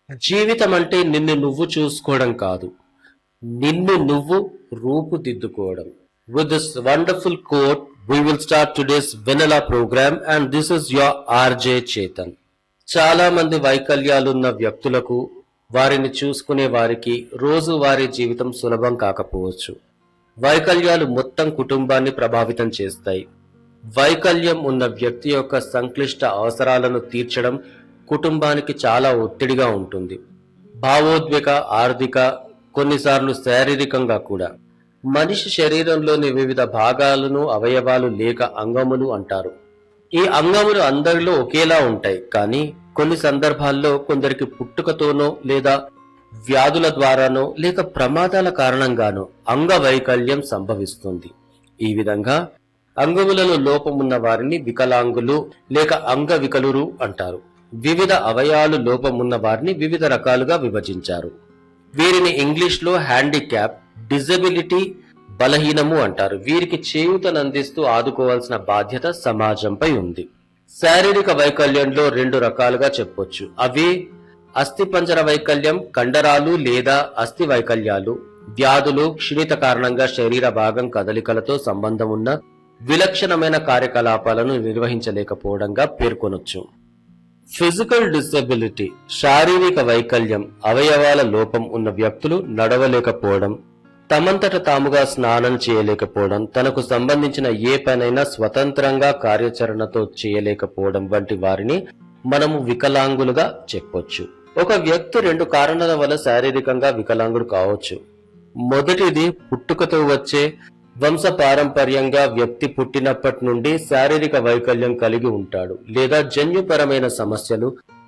జీవితం అంటే నిన్ను నువ్వు చూసుకోవడం కాదు నిన్ను నువ్వు రూపుదిద్దుకోవడం with this wonderful quote we will start today's వెనలా program and this is your RJ Chetan చాలా మంది వైకల్యాలున్న వ్యక్తులకు వారిని చూసుకునే వారికి రోజు వారి జీవితం సులభం కాకపోవచ్చు వైకల్యాలు మొత్తం కుటుంబాన్ని ప్రభావితం చేస్తాయి వైకల్యం ఉన్న వ్యక్తి యొక్క సంక్లిష్ట అవసరాలను తీర్చడం కుటుంబానికి చాలా ఒత్తిడిగా ఉంటుంది భావోద్వేగ ఆర్థిక కొన్నిసార్లు శారీరకంగా కూడా మనిషి శరీరంలోని వివిధ భాగాలను అవయవాలు లేక అంగములు అంటారు ఈ అంగములు అందరిలో ఒకేలా ఉంటాయి కానీ కొన్ని సందర్భాల్లో కొందరికి పుట్టుకతోనో లేదా వ్యాధుల ద్వారానో లేక ప్రమాదాల కారణంగానో అంగవైకల్యం సంభవిస్తుంది ఈ విధంగా అంగములలో లోపమున్న వారిని వికలాంగులు లేక అంగవికలురు అంటారు వివిధ అవయాలు లోపమున్న వారిని వివిధ రకాలుగా విభజించారు వీరిని ఇంగ్లీష్ లో హ్యాండిక్యాప్ డిజబిలిటీ బలహీనము అంటారు వీరికి చేయూతనందిస్తూ ఆదుకోవాల్సిన బాధ్యత సమాజంపై ఉంది శారీరక వైకల్యంలో రెండు రకాలుగా చెప్పొచ్చు అవి అస్థిపంజర వైకల్యం కండరాలు లేదా అస్థి వైకల్యాలు వ్యాధులు క్షీణిత కారణంగా శరీర భాగం కదలికలతో సంబంధం ఉన్న విలక్షణమైన కార్యకలాపాలను నిర్వహించలేకపోవడంగా పేర్కొనొచ్చు ఫిజికల్ డిసెబిలిటీ శారీరక వైకల్యం అవయవాల లోపం ఉన్న వ్యక్తులు నడవలేకపోవడం తమంతట తాముగా స్నానం చేయలేకపోవడం తనకు సంబంధించిన ఏ పనైనా స్వతంత్రంగా కార్యాచరణతో చేయలేకపోవడం వంటి వారిని మనము వికలాంగులుగా చెప్పొచ్చు ఒక వ్యక్తి రెండు కారణాల వల్ల శారీరకంగా వికలాంగుడు కావచ్చు మొదటిది పుట్టుకతో వచ్చే వంశ పారంపర్యంగా వ్యక్తి పుట్టినప్పటి నుండి శారీరక వైకల్యం కలిగి ఉంటాడు లేదా జన్యుపరమైన సమస్యలు